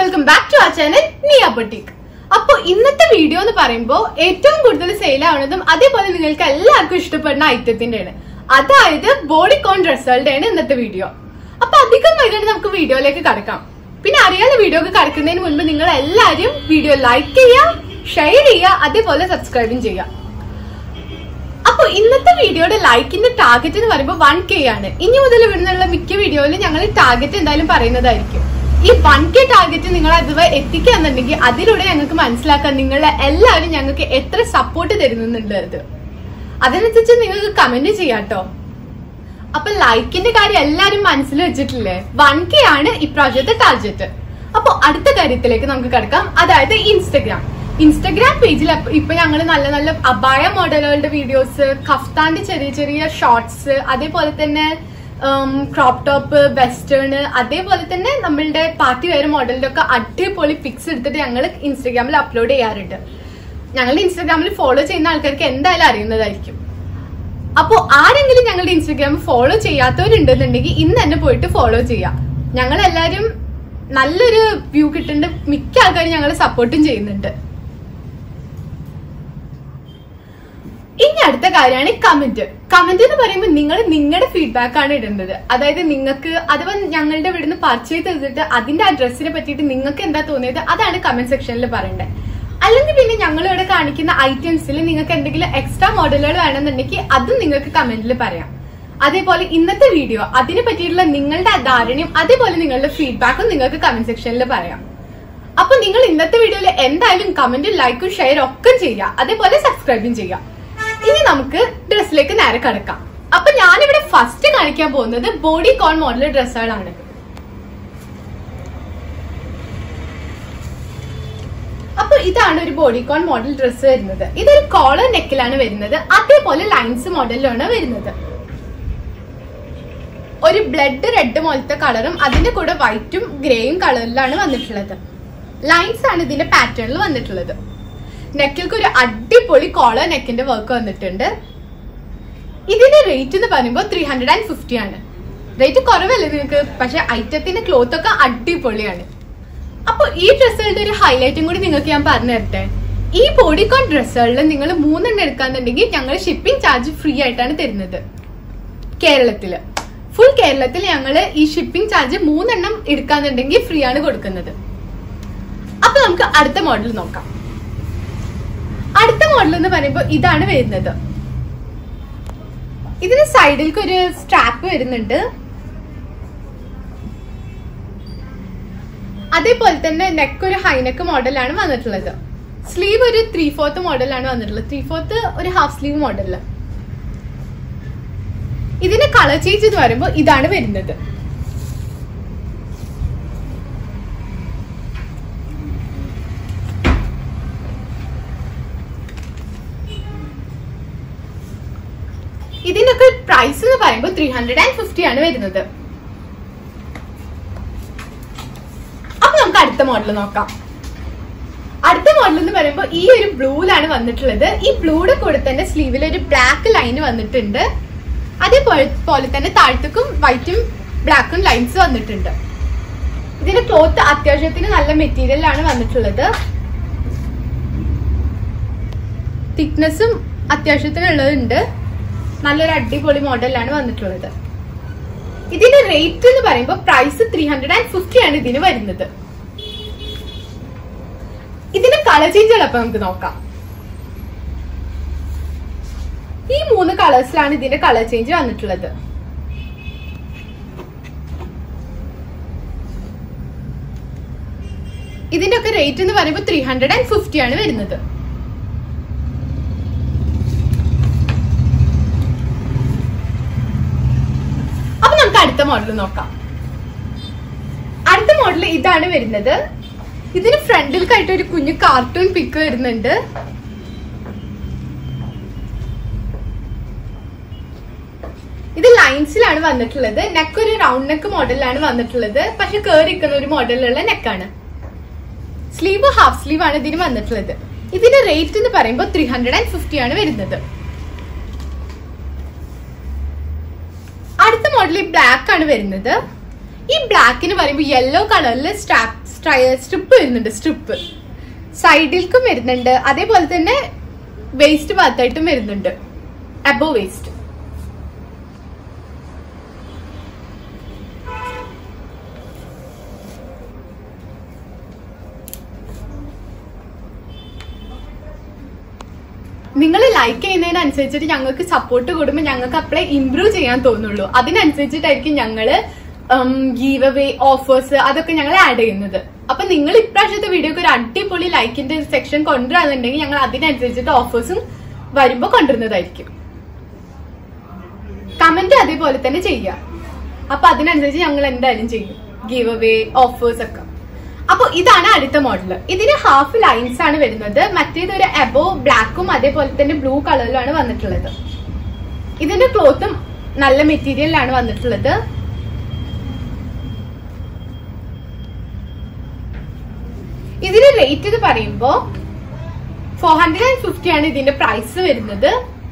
welcome back to ആ channel Niya boutique അപ്പൊ ഇന്നത്തെ വീഡിയോ എന്ന് പറയുമ്പോൾ ഏറ്റവും കൂടുതൽ സെയിൽ ആവുന്നതും അതേപോലെ നിങ്ങൾക്ക് എല്ലാവർക്കും ഇഷ്ടപ്പെടുന്ന ഐറ്റത്തിന്റെയാണ് അതായത് ബോഡിക്കോൺ ഡ്രസ്സുകളുടെയാണ് ഇന്നത്തെ വീഡിയോ അപ്പൊ അധികം വൈകാണ്ട് നമുക്ക് വീഡിയോയിലേക്ക് കടക്കാം പിന്നെ അറിയാതെ വീഡിയോ ഒക്കെ കടക്കുന്നതിന് മുൻപ് നിങ്ങൾ എല്ലാവരും വീഡിയോ ലൈക്ക് ചെയ്യുക ഷെയർ ചെയ്യുക അതേപോലെ സബ്സ്ക്രൈബും ചെയ്യുക അപ്പൊ ഇന്നത്തെ വീഡിയോയുടെ ലൈക്കിന്റെ ടാർഗറ്റ് എന്ന് പറയുമ്പോൾ വൺ കെ ആണ് ഇനി മുതൽ ഇവിടുന്നുള്ള മിക്ക വീഡിയോയിലും ഞങ്ങൾ ടാർഗറ്റ് എന്തായാലും പറയുന്നതായിരിക്കും ഈ വൺ കെ ടാർഗറ്റ് നിങ്ങൾ അതുവരെ എത്തിക്കാന്നുണ്ടെങ്കിൽ അതിലൂടെ ഞങ്ങൾക്ക് മനസ്സിലാക്കാൻ നിങ്ങളെ എല്ലാവരും ഞങ്ങൾക്ക് എത്ര സപ്പോർട്ട് തരുന്നുള്ളത് അതിനനുസരിച്ച് നിങ്ങൾക്ക് കമന്റ് ചെയ്യാട്ടോ അപ്പൊ ലൈക്കിന്റെ കാര്യം എല്ലാരും മനസ്സിൽ വെച്ചിട്ടില്ലേ വൺ കെ ആണ് ഇപ്രാവശ്യത്തെ ടാർഗറ്റ് അപ്പൊ അടുത്ത കാര്യത്തിലേക്ക് നമുക്ക് കിടക്കാം അതായത് ഇൻസ്റ്റഗ്രാം ഇൻസ്റ്റഗ്രാം പേജിൽ ഇപ്പൊ ഞങ്ങൾ നല്ല നല്ല അബായ മോഡലുകളുടെ വീഡിയോസ് കഫ്താന്റെ ചെറിയ ചെറിയ ഷോർട്സ് അതേപോലെ തന്നെ ക്രോപ്പ് ടോപ്പ് വെസ്റ്റേൺ അതേപോലെ തന്നെ നമ്മളുടെ പാർട്ടി വെയർ മോഡലിന്റെ ഒക്കെ അടിപൊളി പിക്സ് എടുത്തിട്ട് ഞങ്ങൾ ഇൻസ്റ്റഗ്രാമിൽ അപ്ലോഡ് ചെയ്യാറുണ്ട് ഞങ്ങളുടെ ഇൻസ്റ്റഗ്രാമിൽ ഫോളോ ചെയ്യുന്ന ആൾക്കാർക്ക് എന്തായാലും അറിയുന്നതായിരിക്കും അപ്പോൾ ആരെങ്കിലും ഞങ്ങളുടെ ഇൻസ്റ്റഗ്രാം ഫോളോ ചെയ്യാത്തവരുണ്ടെന്നുണ്ടെങ്കിൽ ഇന്ന് തന്നെ പോയിട്ട് ഫോളോ ചെയ്യാം ഞങ്ങൾ എല്ലാവരും നല്ലൊരു വ്യൂ കിട്ടുന്നുണ്ട് മിക്ക ആൾക്കാരും ഞങ്ങളെ സപ്പോർട്ടും ചെയ്യുന്നുണ്ട് ഇനി അടുത്ത കാര്യമാണ് കമന്റ് കമന്റ് എന്ന് പറയുമ്പോൾ നിങ്ങൾ നിങ്ങളുടെ ഫീഡ്ബാക്ക് ആണ് ഇടേണ്ടത് അതായത് നിങ്ങൾക്ക് അഥവാ ഞങ്ങളുടെ ഇവിടുന്ന് പർച്ചേസ് ചെയ്തിട്ട് അതിന്റെ ആ ഡ്രസ്സിനെ പറ്റിയിട്ട് നിങ്ങൾക്ക് എന്താ തോന്നിയത് അതാണ് കമന്റ് സെക്ഷനിൽ പറയേണ്ടത് അല്ലെങ്കിൽ പിന്നെ ഞങ്ങൾ ഇവിടെ കാണിക്കുന്ന ഐറ്റംസിൽ നിങ്ങൾക്ക് എന്തെങ്കിലും എക്സ്ട്രാ മോഡലുകൾ വേണമെന്നുണ്ടെങ്കിൽ അതും നിങ്ങൾക്ക് കമന്റിൽ പറയാം അതേപോലെ ഇന്നത്തെ വീഡിയോ അതിനെ പറ്റിയിട്ടുള്ള നിങ്ങളുടെ ധാരണയും അതേപോലെ നിങ്ങളുടെ ഫീഡ്ബാക്കും നിങ്ങൾക്ക് കമന്റ് സെക്ഷനിൽ പറയാം അപ്പൊ നിങ്ങൾ ഇന്നത്തെ വീഡിയോയിൽ എന്തായാലും കമന്റും ലൈക്കും ഷെയർ ഒക്കെ ചെയ്യുക അതേപോലെ സബ്സ്ക്രൈബും ചെയ്യുക ഇനി നമുക്ക് ഡ്രസ്സിലേക്ക് നേരെ കടക്കാം അപ്പൊ ഞാനിവിടെ ഫസ്റ്റ് കാണിക്കാൻ പോകുന്നത് ബോഡി കോൺ മോഡൽ ഡ്രസ്സുകളാണ് അപ്പൊ ഇതാണ് ഒരു ബോഡിക്കോൺ മോഡൽ ഡ്രസ്സ് വരുന്നത് ഇതൊരു കോളർ നെക്കിലാണ് വരുന്നത് അതേപോലെ ലൈൻസ് മോഡലിലാണ് വരുന്നത് ഒരു ബ്ലഡ് റെഡ് പോലത്തെ കളറും അതിന്റെ കൂടെ വൈറ്റും ഗ്രേയും കളറിലാണ് വന്നിട്ടുള്ളത് ലൈൻസ് ആണ് ഇതിന്റെ പാറ്റേണിൽ വന്നിട്ടുള്ളത് നെക്കിൽക്ക് ഒരു അടിപൊളി കോളർ നെക്കിന്റെ വർക്ക് വന്നിട്ടുണ്ട് ഇതിന്റെ റേറ്റ് എന്ന് പറയുമ്പോൾ ത്രീ ഹൺഡ്രഡ് ആൻഡ് ഫിഫ്റ്റി ആണ് റേറ്റ് കുറവല്ലേ നിങ്ങൾക്ക് പക്ഷെ ഐറ്റത്തിന്റെ ക്ലോത്ത് ഒക്കെ അടിപൊളിയാണ് അപ്പൊ ഈ ഡ്രസ്സുകളുടെ ഒരു ഹൈലൈറ്റും കൂടി നിങ്ങൾക്ക് ഞാൻ പറഞ്ഞു തരട്ടെ ഈ ബോഡിക്കോൺ ഡ്രസ്സുകളിൽ നിങ്ങൾ മൂന്നെണ്ണം എടുക്കാന്നുണ്ടെങ്കിൽ ഞങ്ങൾ ഷിപ്പിംഗ് ചാർജ് ഫ്രീ ആയിട്ടാണ് തരുന്നത് കേരളത്തില് ഫുൾ കേരളത്തിൽ ഞങ്ങൾ ഈ ഷിപ്പിംഗ് ചാർജ് മൂന്നെണ്ണം എടുക്കാന്നുണ്ടെങ്കിൽ ഫ്രീ ആണ് കൊടുക്കുന്നത് അപ്പൊ നമുക്ക് അടുത്ത മോഡൽ നോക്കാം അടുത്ത മോഡൽ എന്ന് പറയുമ്പോൾ ഇതാണ് വരുന്നത് ഇതിന് സൈഡിലേക്ക് ഒരു സ്ട്രാപ്പ് വരുന്നുണ്ട് അതേപോലെ തന്നെ നെക്ക് ഒരു ഹൈനെക്ക് മോഡലാണ് വന്നിട്ടുള്ളത് സ്ലീവ് ഒരു ത്രീ ഫോർത്ത് മോഡലാണ് വന്നിട്ടുള്ളത് ത്രീ ഫോർത്ത് ഒരു ഹാഫ് സ്ലീവ് മോഡലില് ഇതിന്റെ കളർ ചേഞ്ച് എന്ന് പറയുമ്പോൾ ഇതാണ് വരുന്നത് ഇതിനൊക്കെ പ്രൈസ് എന്ന് പറയുമ്പോൾ ത്രീ ഹൺഡ്രഡ് ആൻഡ് ഫിഫ്റ്റി ആണ് വരുന്നത് അപ്പൊ നമുക്ക് അടുത്ത മോഡൽ നോക്കാം അടുത്ത മോഡൽ എന്ന് പറയുമ്പോൾ ഈ ഒരു ബ്ലൂലാണ് വന്നിട്ടുള്ളത് ഈ ബ്ലൂയുടെ കൂടെ തന്നെ സ്ലീവിൽ ഒരു ബ്ലാക്ക് ലൈൻ വന്നിട്ടുണ്ട് അതേപോലെ പോലെ തന്നെ താഴത്തേക്കും വൈറ്റും ബ്ലാക്കും ലൈൻസ് വന്നിട്ടുണ്ട് ഇതിന്റെ ക്ലോത്ത് അത്യാവശ്യത്തിന് നല്ല മെറ്റീരിയലാണ് വന്നിട്ടുള്ളത് തിക്നെസ്സും അത്യാവശ്യത്തിനുള്ളതുണ്ട് നല്ലൊരു അടിപൊളി മോഡലാണ് വന്നിട്ടുള്ളത് ഇതിന്റെ റേറ്റ് എന്ന് പറയുമ്പോൾ price three hundred and fifty ആണ് ഇതിന് വരുന്നത് ഇതിന്റെ കളർ ചേഞ്ചുകൾ അപ്പൊ നമുക്ക് നോക്കാം ഈ മൂന്ന് കളേഴ്സിലാണ് ഇതിന്റെ കളർ ചേഞ്ച് വന്നിട്ടുള്ളത് ഇതിന്റെ ഒക്കെ റേറ്റ് എന്ന് പറയുമ്പോൾ ത്രീ ഹൺഡ്രഡ് ആൻഡ് ഫിഫ്റ്റി ആണ് വരുന്നത് അപ്പൊ നമുക്ക് അടുത്ത മോഡൽ നോക്കാം അടുത്ത മോഡൽ ഇതാണ് വരുന്നത് ഇതിന് ഫ്രണ്ടിലേക്കായിട്ട് ഒരു കുഞ്ഞു കാർട്ടൂൺ പിക്ക് വരുന്നുണ്ട് ഇത് ലൈൻസിലാണ് വന്നിട്ടുള്ളത് നെക്ക് ഒരു റൗണ്ട് നെക്ക് മോഡലിലാണ് വന്നിട്ടുള്ളത് പക്ഷെ കേറിക്കുന്ന ഒരു മോഡലിലുള്ള നെക്കാണ് സ്ലീവ് ഹാഫ് സ്ലീവ് ആണ് ഇതിന് വന്നിട്ടുള്ളത് ഇതിന്റെ റേറ്റ് എന്ന് പറയുമ്പോൾ ത്രീ ഹൺഡ്രഡ് ആൻഡ് ഫിഫ്റ്റി ആണ് വരുന്നത് അടുത്ത മോഡൽ ഈ ബ്ലാക്ക് ആണ് വരുന്നത് ഈ ബ്ലാക്കിന് പറയുമ്പോൾ യെല്ലോ കളറിൽ സ്ട്രാപ്പ് സ്ട്രിപ്പ് വരുന്നുണ്ട് സ്ട്രിപ്പ് സൈഡിൽക്കും വരുന്നുണ്ട് അതേപോലെ തന്നെ വേസ്റ്റ് ഭാഗത്തായിട്ടും വരുന്നുണ്ട് അബോ വേസ്റ്റ് നിങ്ങൾ ലൈക്ക് ചെയ്യുന്നതിനനുസരിച്ചിട്ട് ഞങ്ങൾക്ക് സപ്പോർട്ട് കൊടുക്കുമ്പോൾ ഞങ്ങൾക്ക് അപ്പോഴേ ഇമ്പ്രൂവ് ചെയ്യാൻ തോന്നുള്ളൂ അതിനനുസരിച്ചിട്ടായിരിക്കും ഞങ്ങള് ഗീവ് അവേ ഓഫേഴ്സ് അതൊക്കെ ഞങ്ങൾ ആഡ് ചെയ്യുന്നത് അപ്പൊ നിങ്ങൾ ഇപ്രാവശ്യത്തെ വീഡിയോക്ക് ഒരു അടിപൊളി ലൈക്കിന്റെ സെക്ഷൻ കൊണ്ടുവരാന്നുണ്ടെങ്കിൽ ഞങ്ങൾ അതിനനുസരിച്ചിട്ട് ഓഫേഴ്സും വരുമ്പോ കൊണ്ടുവരുന്നതായിരിക്കും കമന്റ് അതേപോലെ തന്നെ ചെയ്യാം അപ്പൊ അതിനനുസരിച്ച് ഞങ്ങൾ എന്തായാലും ചെയ്യും ഗീവ് അവേ ഓഫേഴ്സ് ഒക്കെ അപ്പൊ ഇതാണ് അടുത്ത മോഡൽ ഇതിന് ഹാഫ് ലൈൻസ് ആണ് വരുന്നത് മറ്റേത് ഒരു എബോ ബ്ലാക്കും അതേപോലെ തന്നെ ബ്ലൂ കളറിലാണ് വന്നിട്ടുള്ളത് ഇതിന്റെ ക്ലോത്തും നല്ല മെറ്റീരിയലിലാണ് വന്നിട്ടുള്ളത് ഇതിന് റേറ്റ് ഇത് പറയുമ്പോ ഫോർ ഹൺഡ്രഡ് ആൻഡ് ഫിഫ്റ്റി ആണ് ഇതിന്റെ പ്രൈസ് വരുന്നത്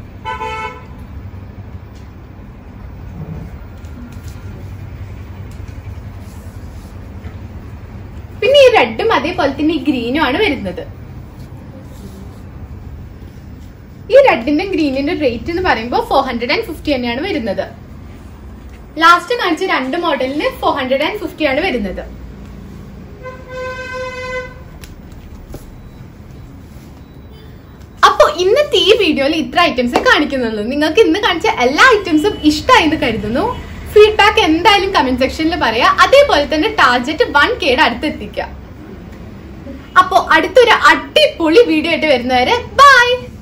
പിന്നെ ഈ റെഡും അതേപോലെ തന്നെ ഈ ഗ്രീനും ആണ് വരുന്നത് ഈ റെഡിന്റെ ഗ്രീനിന്റെ റേറ്റ് എന്ന് പറയുമ്പോൾ ഫോർ ഹൺഡ്രഡ് ആൻഡ് ഫിഫ്റ്റി തന്നെയാണ് വരുന്നത് ലാസ്റ്റ് കാണിച്ച രണ്ട് മോഡലിന് ഫോർ ഹൺഡ്രഡ് ആൻഡ് ഫിഫ്റ്റി ആണ് വരുന്നത് അപ്പൊ ഇന്നത്തെ ഈ വീഡിയോയിൽ ഇത്ര ഐറ്റംസ് കാണിക്കുന്നുള്ളൂ നിങ്ങൾക്ക് ഇന്ന് കാണിച്ച എല്ലാ ഐറ്റംസും ഇഷ്ടമായി എന്ന് കരുതുന്നു ഫീഡ്ബാക്ക് എന്തായാലും കമന്റ് സെക്ഷനിൽ പറയാ അതേപോലെ തന്നെ ടാർജറ്റ് വൺ കെയുടെ അടുത്ത് എത്തിക്കുക അപ്പോ അടുത്തൊരു അടിപൊളി വീഡിയോ ആയിട്ട് വരുന്നവരെ ബൈ